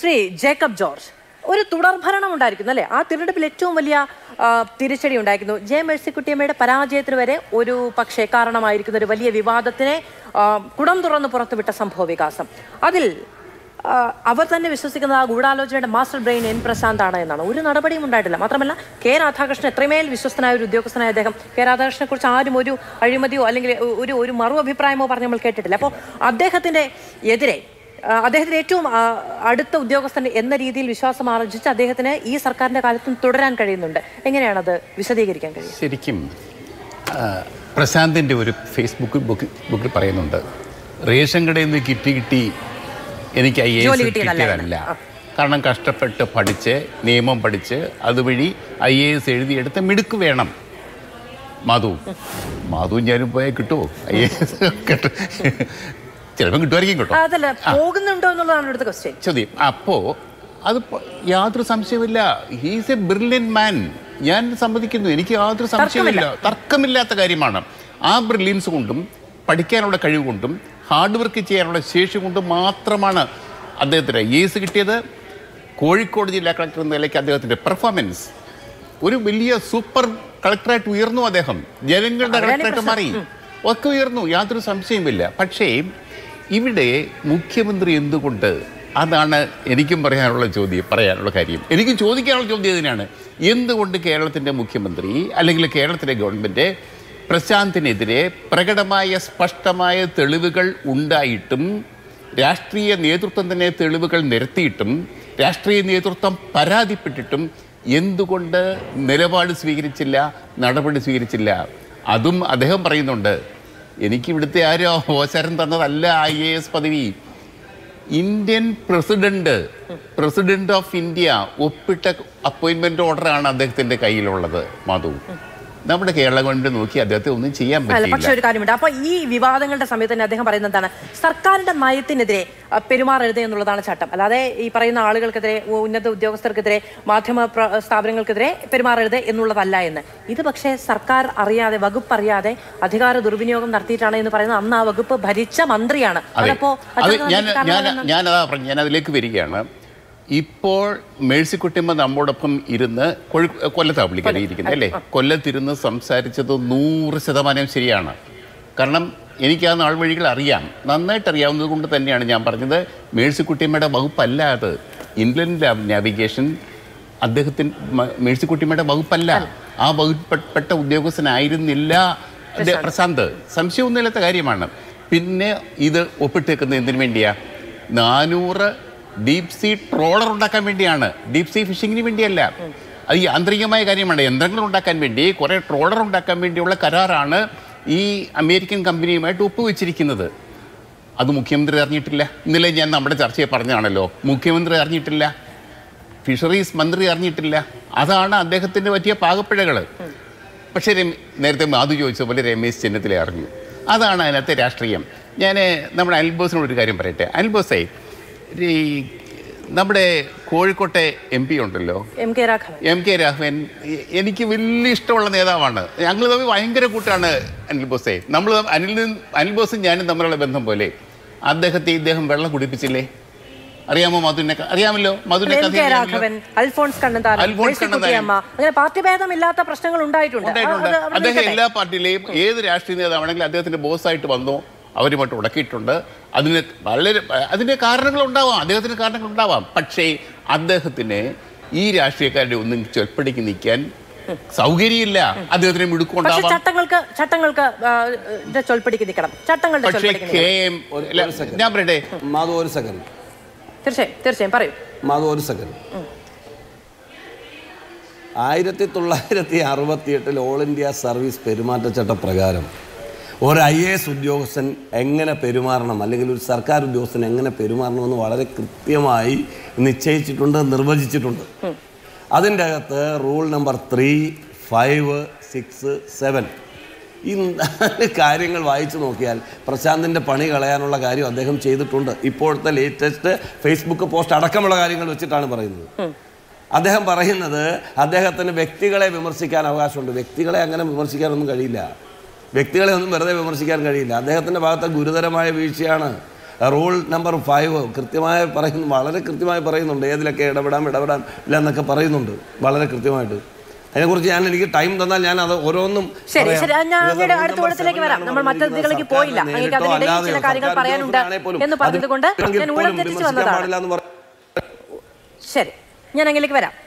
Shri Jacob George ഒരു തുടർഭരണം ഉണ്ടായിരിക്കുന്നു അല്ലേ ആ തിരഞ്ഞെടുപ്പിൽ ഏറ്റവും വലിയ ആ, തിരിച്ചടി ഉണ്ടായിരുന്നു ജെ മേഴ്സിക്കുട്ടിയമ്മയുടെ പരാജയത്തിന് വരെ ഒരു പക്ഷേ കാരണമായിരിക്കുന്ന ഒരു വലിയ വിവാദത്തിനെ ആ, കുടം തുറന്ന് പുറത്തുവിട്ട സംഭവ വികാസം അതിൽ ആ, അവർ തന്നെ വിശ്വസിക്കുന്ന ആ ഗൂഢാലോചനയുടെ മാസ്റ്റർ ബ്രെയിൻ എൻ പ്രശാന്ത് ആണ് എന്നാണ് ഒരു നടപടിയും ഉണ്ടായിട്ടില്ല മാത്രമല്ല കെ രാധാകൃഷ്ണൻ എത്രമേൽ വിശ്വസ്തനായ ഒരു ഉദ്യോഗസ്ഥനായ അദ്ദേഹം കെ രാധാകൃഷ്ണനെ കുറിച്ച് ആരും ഒരു അഴിമതിയോ അല്ലെങ്കിൽ ഒരു ഒരു മറു അഭിപ്രായമോ പറഞ്ഞ് നമ്മൾ കേട്ടിട്ടില്ല അപ്പോൾ അദ്ദേഹത്തിന്റെ എതിരെ ആ, അദ്ദേഹത്തിന് ഏറ്റവും ആ, അടുത്ത ഉദ്യോഗസ്ഥൻ എന്ന രീതിയിൽ വിശ്വാസം ആർജിച്ച് അദ്ദേഹത്തിന് ഈ സർക്കാരിന്റെ കാലത്തും തുടരാൻ കഴിയുന്നുണ്ട് എങ്ങനെയാണത് വിശദീകരിക്കാൻ കഴിയും ശരിക്കും ആ, പ്രശാന്തിൻ്റെ ഒരു ഫേസ്ബുക്ക് ബുക്ക് ബുക്കിൽ പറയുന്നുണ്ട് റേഷൻ കടയിൽ നിന്ന് കിട്ടി കിട്ടി എനിക്ക് ഐ എ ജോലി എസ് കിട്ടിയതല്ല കിട്ടിയതല്ല കാരണം കഷ്ടപ്പെട്ട് പഠിച്ച് നിയമം പഠിച്ച് അതുവഴി ഐ എ എസ് എഴുതിയെടുത്ത മിടുക്ക് വേണം മാധു മാധു ഞാനും പോയാൽ കിട്ടുമോ ഐ എ എസ് കിട്ടും ചിലപ്പോൾ കിട്ടുമായിരിക്കും കേട്ടോ അതല്ല പോകുന്നുണ്ടോ എന്നുള്ളതാണ് ഇവിടുത്തെ ക്വസ്റ്റ്യൻ ചോദ്യം അപ്പോ അത് പ- യാതൊരു സംശയമില്ല ഹീസ് എ ബ്രില്യൻ മാൻ ഞാൻ സമ്മതിക്കുന്നു എനിക്ക് യാതൊരു സംശയമില്ല തർക്കമില്ലാത്ത കാര്യമാണ് ആ ബ്രില്യൻസ് കൊണ്ടും പഠിക്കാനുള്ള കഴിവ് കൊണ്ടും ഹാർഡ് വർക്ക് ചെയ്യാനുള്ള ശേഷി കൊണ്ടും മാത്രമാണ് അദ്ദേഹത്തിന് ഏസ് കിട്ടിയത് കോഴിക്കോട് ജില്ലാ കളക്ടർ എന്ന നിലയ്ക്ക് അദ്ദേഹത്തിന്റെ പെർഫോമൻസ് ഒരു വലിയ സൂപ്പർ കളക്ടറായിട്ട് ഉയർന്നു അദ്ദേഹം ജനങ്ങളുടെ കളക്ടറായിട്ട് മാറി ഒക്കെ ഉയർന്നു യാതൊരു സംശയമില്ല പക്ഷേ ഇവിടെ മുഖ്യമന്ത്രി എന്തുകൊണ്ട് അതാണ് എനിക്കും പറയാനുള്ള ചോദ്യം പറയാനുള്ള കാര്യം എനിക്കും ചോദിക്കാനുള്ള ചോദ്യം ഇതിനാണ് എന്തുകൊണ്ട് കേരളത്തിൻ്റെ മുഖ്യമന്ത്രി അല്ലെങ്കിൽ കേരളത്തിലെ ഗവൺമെൻറ് പ്രശാന്തിനെതിരെ പ്രകടമായ സ്പഷ്ടമായ തെളിവുകൾ ഉണ്ടായിട്ടും രാഷ്ട്രീയ നേതൃത്വം തന്നെ തെളിവുകൾ നിരത്തിയിട്ടും രാഷ്ട്രീയ നേതൃത്വം പരാതിപ്പെട്ടിട്ടും എന്തുകൊണ്ട് നിലപാട് സ്വീകരിച്ചില്ല നടപടി സ്വീകരിച്ചില്ല അതും അദ്ദേഹം പറയുന്നുണ്ട് എനിക്ക് ഇവിടുത്തെ ആരും അവസരം തന്നതല്ല ഐ എ എസ് പദവി Indian president president of India ഒപ്പിട്ട അപ്പോയിന്റ്മെന്റ് ഓർഡറാണ് അദ്ദേഹത്തിന്റെ കയ്യിലുള്ളത് മാധു നമ്മുടെ കേരള ഗവൺമെന്റ് നോക്കി അദ്ദേഹത്തെ ഒന്നും ചെയ്യാൻ അല്ല പക്ഷെ പറ്റില്ല ഒരു കാര്യമുണ്ട് അപ്പൊ ഈ വിവാദങ്ങളുടെ സമയത്ത് തന്നെ അദ്ദേഹം പറയുന്നത് എന്താണ് സർക്കാരിന്റെ നയത്തിനെതിരെ അ, പെരുമാറരുത് എന്നുള്ളതാണ് ചട്ടം അല്ലാതെ ഈ പറയുന്ന ആളുകൾക്കെതിരെ ഉ- ഉന്നത ഉദ്യോഗസ്ഥർക്കെതിരെ മാധ്യമ പ്ര- സ്ഥാപനങ്ങൾക്കെതിരെ പെരുമാറരുത് എന്നുള്ളതല്ല എന്ന് ഇത് പക്ഷേ സർക്കാർ അറിയാതെ വകുപ്പ് അറിയാതെ അധികാര ദുർവിനിയോഗം നടത്തിയിട്ടാണ് എന്ന് പറയുന്നത് അന്ന് ആ വകുപ്പ് ഭരിച്ച മന്ത്രിയാണ് അതെ അതപ്പോ അത് അച്യുതാനന്ദൻ ഞാൻ ഞാൻ കാരണമാണെന്ന് ഞാനതാ പറഞ്ഞു ഞാൻ അതിലേക്ക് വരികയാണ് ഇപ്പോൾ മേഴ്സിക്കുട്ടിയമ്മ നമ്മോടൊപ്പം ഇരുന്ന് കൊഴി കൊല്ലത്താണ് പുള്ളിക്കാരി ഇരിക്കുന്നത് അല്ലേ കൊല്ലത്തിരുന്ന് സംസാരിച്ചത് നൂറ് ശതമാനം ശരിയാണ് കാരണം എനിക്ക് ആ നാൾ വഴികൾ അറിയാം നന്നായിട്ട് അറിയാവുന്നത് കൊണ്ട് തന്നെയാണ് ഞാൻ പറഞ്ഞത് മേഴ്സിക്കുട്ടിയമ്മയുടെ വകുപ്പല്ല അത് ഇൻലൻഡ് നാവിഗേഷൻ അദ്ദേഹത്തിന് മ- മേഴ്സിക്കുട്ടിയമ്മയുടെ വകുപ്പല്ല ആ വകുപ്പിൽപ്പെട്ട ഉദ്യോഗസ്ഥനായിരുന്നില്ല അദ്ദേഹം പ്രശാന്ത് സംശയമൊന്നുമില്ലാത്ത കാര്യമാണ് പിന്നെ ഇത് ഒപ്പിട്ടേക്കുന്നത് എന്തിനു വേണ്ടിയാ നാനൂറ് ഡീപ് സീ ട്രോളർ ഉണ്ടാക്കാൻ വേണ്ടിയാണ് ഡീപ് സീ ഫിഷിങ്ങിന് വേണ്ടിയല്ല അത് യാന്ത്രികമായ കാര്യമാണ് യന്ത്രങ്ങൾ ഉണ്ടാക്കാൻ വേണ്ടി കുറേ ട്രോളർ ഉണ്ടാക്കാൻ വേണ്ടിയുള്ള കരാറാണ് ഈ അമേരിക്കൻ കമ്പനിയുമായിട്ട് ഒപ്പുവെച്ചിരിക്കുന്നത് അത് മുഖ്യമന്ത്രി അറിഞ്ഞിട്ടില്ല ഇന്നലെ ഞാൻ നമ്മുടെ ചർച്ചയെ പറഞ്ഞതാണല്ലോ മുഖ്യമന്ത്രി അറിഞ്ഞിട്ടില്ല ഫിഷറീസ് മന്ത്രി അറിഞ്ഞിട്ടില്ല അതാണ് അദ്ദേഹത്തിന് പറ്റിയ പാകപ്പിഴകൾ പക്ഷേ രമ- നേരത്തെ മാധു ചോദിച്ച പോലെ രമേശ് ചെന്നിത്തല അറിഞ്ഞു അതാണ് അതിനകത്തെ രാഷ്ട്രീയം ഞാൻ നമ്മുടെ അനിൽബോസിനോട് ഒരു കാര്യം പറയട്ടെ അനിൽബോസേ ഈ നമ്മുടെ കോഴിക്കോട്ടെ എം പി ഉണ്ടല്ലോ M K Raghavan M K Raghavan എ- എനിക്ക് വലിയ ഇഷ്ടമുള്ള നേതാവാണ് ഞങ്ങൾ തമ്മിൽ ഭയങ്കര കൂട്ടാണ് അനിൽ ബോസേ നമ്മൾ അനിൽ അനിൽ ബോസും ഞാനും തമ്മിലുള്ള ബന്ധം പോലെ അദ്ദേഹത്തെ ഇദ്ദേഹം വെള്ളം കുടിപ്പിച്ചില്ലേ അറിയാമോ മധുവിനെ അറിയാമല്ലോ മധുവിനെ എം കഥ കെ അറിയാമല്ലോ? രാഘവൻ അൽഫോൺസ് കണ്ണന്താനം അൽഫോൺസ് മേഴ്സിക്കുട്ടിയമ്മ അങ്ങനെ പാർട്ടി ഭേദമില്ലാത്ത പ്രശ്നങ്ങൾ ഉണ്ടായിട്ടുണ്ട് ഉണ്ടായിട്ടുണ്ട് അത് അവിടെ അദ്ദേഹം നിൽക്കട്ടെ. എല്ലാ പാർട്ടിയിലെയും ഏത് രാഷ്ട്രീയ നേതാവാണെങ്കിലും അദ്ദേഹത്തിന്റെ ബോസായിട്ട് വന്നോ അവരുമായിട്ട് ഉടക്കിയിട്ടുണ്ട് അതിന് വളരെ അതിന്റെ കാരണങ്ങൾ ഉണ്ടാവാം അദ്ദേഹത്തിന് കാരണങ്ങൾ ഉണ്ടാവാം പക്ഷേ അദ്ദേഹത്തിന് ഈ രാഷ്ട്രീയക്കാരുടെ ഒന്നും ചൊൽപ്പടിക്ക് നിൽക്കാൻ സൗകര്യമില്ല അദ്ദേഹത്തിന് പക്ഷെ മിടുക്കുണ്ടാവാം ചട്ടങ്ങൾക്ക് ചട്ടങ്ങൾക്ക് ആ, ന്റെ ചൊൽപ്പടിക്ക് നിൽക്കണം ചട്ടങ്ങളുടെ പക്ഷേ ചൊൽപ്പടിക്ക് കെ നിൽക്കണം. എം ഒരു- അല്ല, ഒരു second. ഞാൻ പറയട്ടെ മാധു ഒരു സെക്കൻഡ് തീർച്ചയായും തീർച്ചയായും പറയൂ മാധു ഒരു സെക്കൻഡ് ആയിരത്തി തൊള്ളായിരത്തി അറുപത്തി എട്ടിൽ ഓൾ ഇന്ത്യ സർവീസ് പെരുമാറ്റച്ചട്ട പ്രകാരം ഒരു ഐ എ എസ് ഉദ്യോഗസ്ഥൻ എങ്ങനെ പെരുമാറണം അല്ലെങ്കിൽ ഒരു സർക്കാർ ഉദ്യോഗസ്ഥൻ എങ്ങനെ പെരുമാറണമെന്ന് വളരെ കൃത്യമായി നിശ്ചയിച്ചിട്ടുണ്ട് നിർവചിച്ചിട്ടുണ്ട് അതിൻ്റെ അകത്ത് rule number three five six seven ഈ നാല് കാര്യങ്ങൾ വായിച്ചു നോക്കിയാൽ പ്രശാന്തിൻ്റെ പണി കളയാനുള്ള കാര്യം അദ്ദേഹം ചെയ്തിട്ടുണ്ട് ഇപ്പോഴത്തെ ലേറ്റസ്റ്റ് ഫേസ്ബുക്ക് പോസ്റ്റ് അടക്കമുള്ള കാര്യങ്ങൾ വെച്ചിട്ടാണ് പറയുന്നത് അദ്ദേഹം പറയുന്നത് അദ്ദേഹത്തിന് വ്യക്തികളെ വിമർശിക്കാൻ അവകാശമുണ്ട് വ്യക്തികളെ അങ്ങനെ വിമർശിക്കാനൊന്നും കഴിയില്ല വ്യക്തികളെ ഒന്നും വെറുതെ വിമർശിക്കാൻ കഴിയില്ല അദ്ദേഹത്തിൻ്റെ ഭാഗത്തെ ഗുരുതരമായ വീഴ്ചയാണ് റൂൾ നമ്പർ ഫൈവ് കൃത്യമായി പറയുന്നു വളരെ കൃത്യമായി പറയുന്നുണ്ട് ഏതിലൊക്കെ ഇടപെടാം ഇടപെടാം ഇല്ല എന്നൊക്കെ പറയുന്നുണ്ട് വളരെ കൃത്യമായിട്ട് അതിനെക്കുറിച്ച് ഞാൻ എനിക്ക് ടൈം തന്നാൽ ഞാൻ അത് ഓരോന്നും ശരി പറയാം. ശരി ഞാൻ ഇത് അങ്ങയുടെ റൂൾ അടുത്ത നമ്പർ കൂടത്തിലേക്ക് വരാം സെവനിലാണ് നമ്മൾ മറ്റു പറഞ്ഞിരിക്കുന്നത്. ഇതിലേക്ക് പോയില്ല സർക്കാരിന് അങ്ങേക്ക് നേരിട്ടോ അതിനിടയിൽ അല്ലാതെയോ ചില കാര്യങ്ങൾ സർക്കാർ പറയാനുണ്ട് ഉദ്യോഗസ്ഥനാണെങ്കിൽ പോലും എന്ന് പറഞ്ഞതുകൊണ്ട് അത് ഞാൻ ഊഴം തെറ്റിച്ച് വിമർശിക്കാൻ വന്നതാണ് പാടില്ല എന്ന് പറ- ശരി ഞാൻ അങ്ങേലേക്ക് വരാം